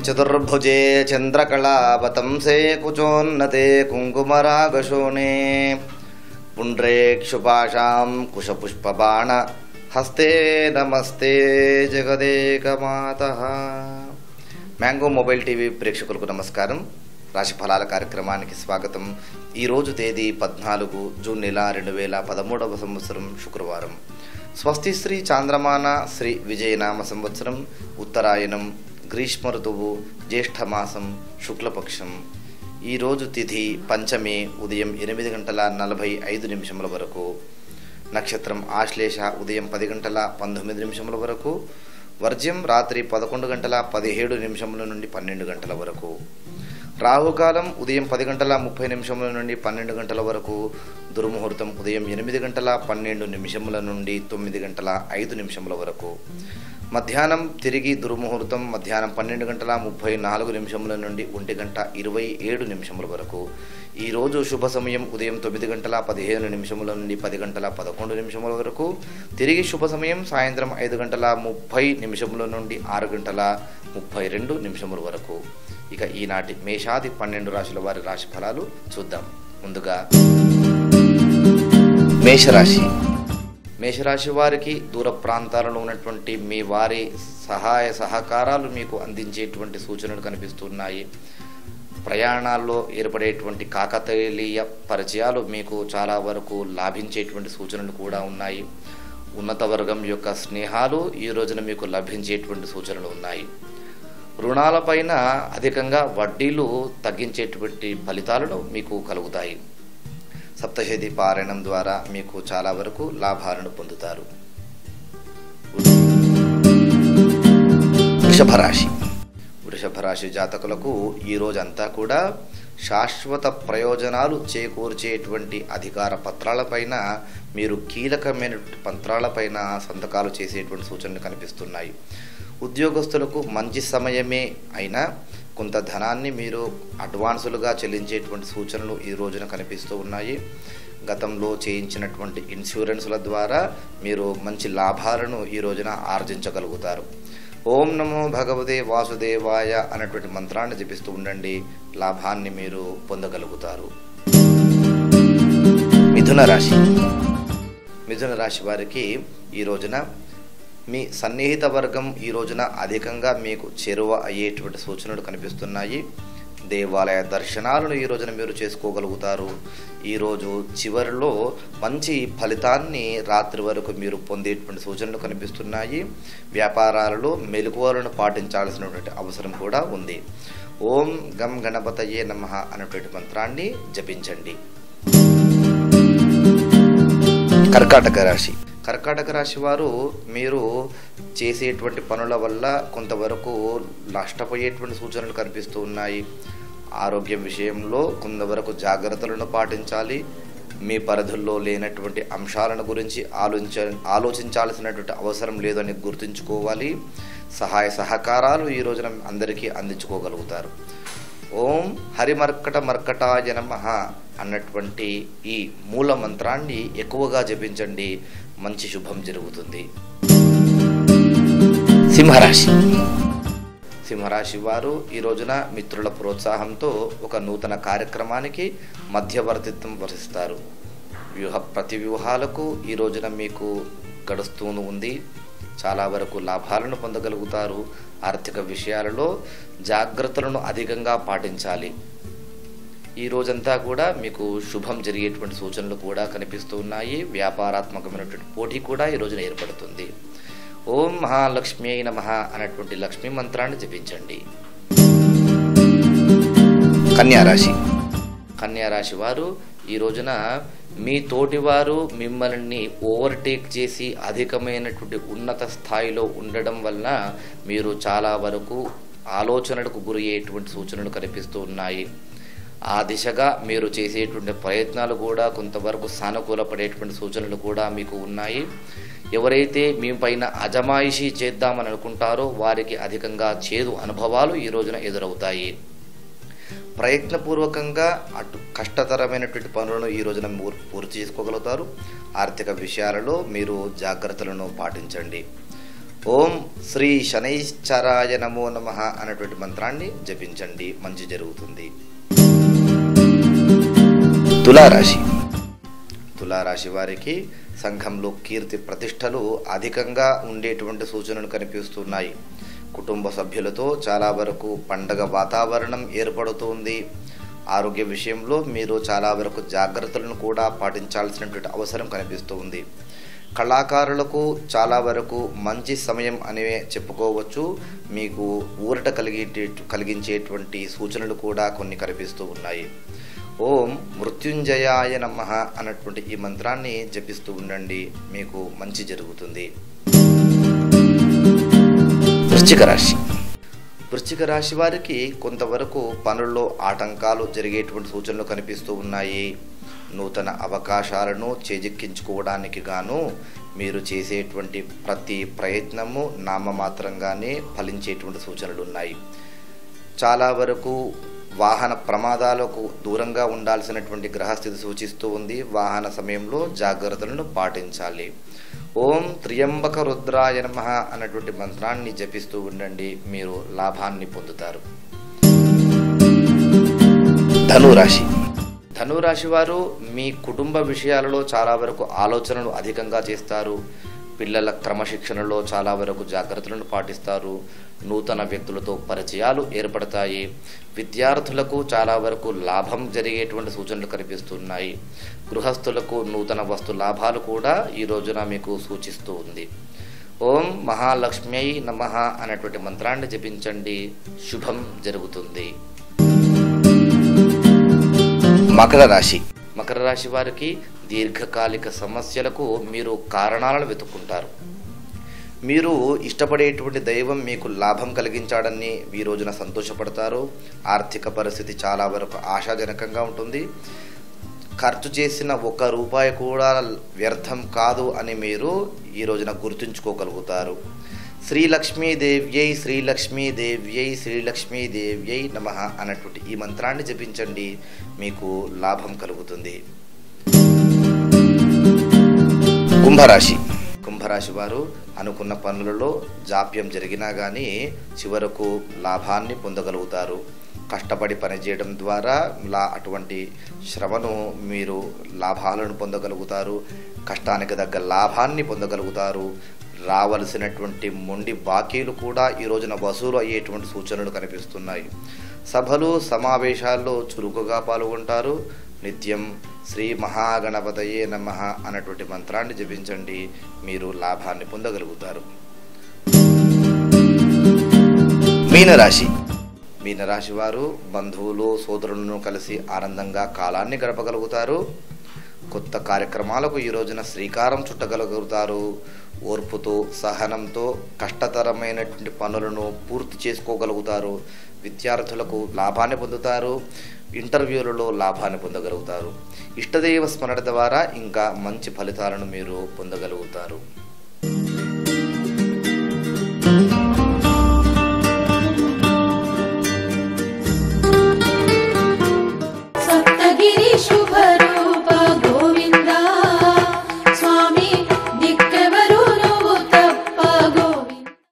చతుర్భుజే చంద్రకళావతంసే కుచోన్నతే కుంకుమరాగశోణే పుండ్రేక్షుపాశాం కుశపుష్పబాణ హస్తే నమస్తే జగదేకమాత mango mobile TV ప్రేక్షకులకు నమస్కారం రాశి ఫలాల కార్యక్రమానికి స్వాగతం ఈరోజు తేదీ పద్నాలుగు జూన్ నెల రెండు వేల పదమూడవ సంవత్సరం శుక్రవారం స్వస్తి శ్రీ చాంద్రమాన శ్రీ విజయనామ సంవత్సరం ఉత్తరాయణం గ్రీష్మ ఋతువు జ్యేష్ఠమాసం శుక్లపక్షం ఈరోజు తిథి పంచమి ఉదయం ఎనిమిది గంటల నలభై ఐదు నిమిషముల వరకు నక్షత్రం ఆశ్లేష ఉదయం పది గంటల పంతొమ్మిది నిమిషముల వరకు వర్జ్యం రాత్రి పదకొండు గంటల పదిహేడు నిమిషముల నుండి పన్నెండు గంటల వరకు రాహుకాలం ఉదయం పది గంటల ముప్పై నిమిషముల నుండి పన్నెండు గంటల వరకు దుర్ముహూర్తం ఉదయం ఎనిమిది గంటల పన్నెండు నిమిషముల నుండి తొమ్మిది గంటల ఐదు నిమిషముల వరకు మధ్యాహ్నం తిరిగి దుర్ముహూర్తం మధ్యాహ్నం పన్నెండు గంటల ముప్పై నాలుగు నిమిషముల నుండి ఒంటి గంట ఇరవై ఏడు నిమిషముల వరకు ఈరోజు శుభ సమయం ఉదయం తొమ్మిది గంటల పదిహేను నిమిషముల నుండి పది గంటల పదకొండు నిమిషముల వరకు తిరిగి శుభ సమయం సాయంత్రం ఐదు గంటల ముప్పై నిమిషముల నుండి ఆరు గంటల ముప్పై రెండు నిమిషముల వరకు ఇక ఈనాటి మేషాది పన్నెండు రాశుల వారి రాశి ఫలాలు చూద్దాం ముందుగా మేషరాశి మేషరాశి వారికి దూర ప్రాంతాలలో ఉన్నటువంటి మీ వారి సహాయ సహకారాలు మీకు అందించేటువంటి సూచనలు కనిపిస్తున్నాయి ప్రయాణాల్లో ఏర్పడేటువంటి కాకతీయ పరిచయాలు మీకు చాలా వరకు లాభించేటువంటి సూచనలు కూడా ఉన్నాయి ఉన్నత వర్గం యొక్క స్నేహాలు ఈ రోజున మీకు లభించేటువంటి సూచనలు ఉన్నాయి రుణాలపైన అధికంగా వడ్డీలు తగ్గించేటువంటి ఫలితాలను మీకు కలుగుతాయి సప్తశతి పారాయణం ద్వారా మీకు చాలా వరకు లాభాలను పొందుతారు వృషభ రాశి వృషభ రాశి జాతకులకు ఈ రోజంతా కూడా శాశ్వత ప్రయోజనాలు చేకూర్చేటువంటి అధికార పత్రాలపైన మీరు కీలకమైన పత్రాలపైన సంతకాలు చేసేటువంటి సూచనలు కనిపిస్తున్నాయి ఉద్యోగస్తులకు మంచి సమయమే అయినా కొంత ధనాన్ని మీరు అడ్వాన్సులుగా చెల్లించేటువంటి సూచనలు ఈ రోజున కనిపిస్తూ ఉన్నాయి గతంలో చేయించినటువంటి ఇన్సూరెన్సుల ద్వారా మీరు మంచి లాభాలను ఈ రోజున ఆర్జించగలుగుతారు ఓం నమో భగవతే వాసుదేవాయ అనేటువంటి మంత్రాన్ని జపిస్తూ ఉండండి లాభాన్ని మీరు పొందగలుగుతారు మిథున రాశి మిథున రాశి వారికి ఈ రోజున మీ సన్నిహిత వర్గం ఈ రోజున అధికంగా మీకు చేరువ అయ్యేటువంటి సూచనలు కనిపిస్తున్నాయి దేవాలయ దర్శనాలను ఈ రోజున మీరు చేసుకోగలుగుతారు ఈరోజు చివరిలో మంచి ఫలితాన్ని రాత్రి వరకు మీరు పొందేటువంటి సూచనలు కనిపిస్తున్నాయి వ్యాపారాలలో మెలకువలను పాటించాల్సినటువంటి అవసరం కూడా ఉంది ఓం గం గణపతయే నమ అనేటువంటి మంత్రాన్ని జపించండి కర్కాటక రాశి కర్కాటక రాశి వారు మీరు చేసేటువంటి పనుల వల్ల కొంతవరకు నష్టపోయేటువంటి సూచనలు కనిపిస్తూ ఉన్నాయి ఆరోగ్యం విషయంలో కొంతవరకు జాగ్రత్తలను పాటించాలి మీ పరిధుల్లో లేనటువంటి అంశాలను గురించి ఆలోచించ ఆలోచించాల్సినటువంటి అవసరం లేదని గుర్తుంచుకోవాలి సహాయ సహకారాలు ఈ రోజున అందరికీ అందించుకోగలుగుతారు ఓం హరిమర్కట మర్కటాయ నమః అన్నటువంటి ఈ మూల మంత్రాన్ని ఎక్కువగా జపించండి మంచి శుభం జరుగుతుంది సింహరాశి సింహరాశి వారు ఈ రోజున మిత్రుల ప్రోత్సాహంతో ఒక నూతన కార్యక్రమానికి మధ్యవర్తిత్వం వహిస్తారు వ్యూహ ప్రతి వ్యూహాలకు ఈ రోజున మీకు గడుస్తూను ఉంది చాలా వరకు లాభాలను పొందగలుగుతారు ఆర్థిక విషయాలలో జాగ్రత్తలను అధికంగా పాటించాలి ఈ రోజంతా కూడా మీకు శుభం జరిగేటువంటి సూచనలు కూడా కనిపిస్తూ ఉన్నాయి వ్యాపారాత్మకమైనటువంటి పోటీ కూడా ఈ రోజున ఏర్పడుతుంది ఓం మహాలక్ష్మి అయిన మహా అనేటువంటి లక్ష్మీ మంత్రాన్ని జపించండి కన్యారాశి కన్యారాశి వారు ఈ రోజున మీ తోటివారు మిమ్మల్ని ఓవర్టేక్ చేసి అధికమైనటువంటి ఉన్నత స్థాయిలో ఉండడం వలన మీరు చాలా వరకు ఆలోచనలకు గురి అయ్యేటువంటి సూచనలు కనిపిస్తూ ఉన్నాయి ఆ దిశగా మీరు చేసేటువంటి ప్రయత్నాలు కూడా కొంతవరకు సానుకూలపడేటువంటి సూచనలు కూడా మీకు ఉన్నాయి ఎవరైతే మీ పైన అజమాయిషీ చేద్దామని అనుకుంటారో వారికి అధికంగా చేదు అనుభవాలు ఈ రోజున ఎదురవుతాయి ప్రయత్నపూర్వకంగా అటు కష్టతరమైనటువంటి పనులను ఈ రోజున మూర్- పూర్తి చేసుకోగలుగుతారు ఆర్థిక విషయాలలో మీరు జాగ్రత్తలను పాటించండి ఓం శ్రీ శనైశ్చరాయ నమో నమ అనేటువంటి మంత్రాన్ని జపించండి మంచి జరుగుతుంది తులారాశి తులారాశి వారికి సంఘంలో కీర్తి ప్రతిష్టలు అధికంగా ఉండేటువంటి సూచనలు కనిపిస్తున్నాయి కుటుంబ సభ్యులతో చాలా వరకు పండగ వాతావరణం ఏర్పడుతుంది ఆరోగ్య విషయంలో మీరు చాలా వరకు జాగ్రత్తలను కూడా పాటించాల్సినటువంటి అవసరం కనిపిస్తుంది కళాకారులకు చాలా వరకు మంచి సమయం అనే చెప్పుకోవచ్చు మీకు ఊరట కలిగే కలిగించేటువంటి సూచనలు కూడా కొన్ని కనిపిస్తూ ఉన్నాయి ఓం మృత్యుంజయాయ నమ అన్నటువంటి ఈ మంత్రాన్ని జపిస్తూ ఉండండి మీకు మంచి జరుగుతుంది వృశ్చిక రాశి వృశ్చిక రాశి వారికి కొంతవరకు పనుల్లో ఆటంకాలు జరిగేటువంటి సూచనలు కనిపిస్తూ ఉన్నాయి నూతన అవకాశాలను చేజిక్కించుకోవడానికి గాను మీరు చేసేటువంటి ప్రతి ప్రయత్నము నామమాత్రంగానే ఫలించేటువంటి సూచనలు ఉన్నాయి చాలా వరకు వాహన ప్రమాదాలకు దూరంగా ఉండాల్సినటువంటి గ్రహస్థితి సూచిస్తూ ఉంది వాహన సమయంలో జాగ్రత్తలను పాటించాలి ఓం త్రియంబక రుద్రాయ నమ అన్నటువంటి మంత్రాన్ని జపిస్తూ ఉండండి మీరు లాభాన్ని పొందుతారు ధనురాశి ధనురాశి వారు మీ కుటుంబ విషయాలలో చాలా వరకు ఆలోచనలు అధికంగా చేస్తారు పిల్లల క్రమశిక్షణలో చాలా వరకు జాగ్రత్తలను పాటిస్తారు నూతన వ్యక్తులతో పరిచయాలు ఏర్పడతాయి విద్యార్థులకు చాలా వరకు లాభం జరిగేటువంటి సూచనలు కనిపిస్తున్నాయి గృహస్థులకు నూతన వస్తు లాభాలు కూడా ఈ రోజున మీకు సూచిస్తూ ఉంది ఓం మహాలక్ష్మ్యై నమ అనేటువంటి మంత్రాన్ని జపించండి శుభం జరుగుతుంది మకర రాశి మకర రాశి వారికి దీర్ఘకాలిక సమస్యలకు మీరు కారణాలను వెతుక్కుంటారు మీరు ఇష్టపడేటువంటి దైవం మీకు లాభం కలిగించాడని ఈ రోజున సంతోషపడతారు ఆర్థిక పరిస్థితి చాలా వరకు ఆశాజనకంగా ఉంటుంది ఖర్చు చేసిన ఒక్క రూపాయి కూడా వ్యర్థం కాదు అని మీరు ఈ రోజున గుర్తుంచుకోగలుగుతారు శ్రీలక్ష్మీదేవ్యై శ్రీలక్ష్మీదేవ్యై శ్రీలక్ష్మీదేవ్యై నమ అన్నటువంటి ఈ మంత్రాన్ని జపించండి మీకు లాభం కలుగుతుంది కుంభరాశి కుంభరాశి వారు అనుకున్న పనులలో జాప్యం జరిగినా కానీ చివరకు లాభాన్ని పొందగలుగుతారు కష్టపడి పనిచేయడం ద్వారా లా అటువంటి శ్రమను మీరు లాభాలను పొందగలుగుతారు కష్టానికి తగ్గ లాభాన్ని పొందగలుగుతారు రావలసినటువంటి మొండి బాకీలు కూడా ఈ రోజున వసూలు అయ్యేటువంటి సూచనలు కనిపిస్తున్నాయి సభలు సమావేశాల్లో చురుకుగా పాల్గొంటారు నిత్యం శ్రీ మహాగణపతయే నమ అన్నటువంటి మంత్రాన్ని జపించండి మీరు లాభాన్ని పొందగలుగుతారు మీనరాశి మీనరాశి వారు బంధువులు సోదరులను కలిసి ఆనందంగా కాలాన్ని గడపగలుగుతారు కొత్త కార్యక్రమాలకు ఈ రోజున శ్రీకారం చుట్టగలుగుతారు ఓర్పుతో సహనంతో కష్టతరమైనటువంటి పనులను పూర్తి చేసుకోగలుగుతారు విద్యార్థులకు లాభాన్ని పొందుతారు ఇంటర్వ్యూలలో లాభాన్ని పొందగలుగుతారు ఇష్టదైవ స్మరణ ద్వారా ఇంకా మంచి ఫలితాలను మీరు పొందగలుగుతారు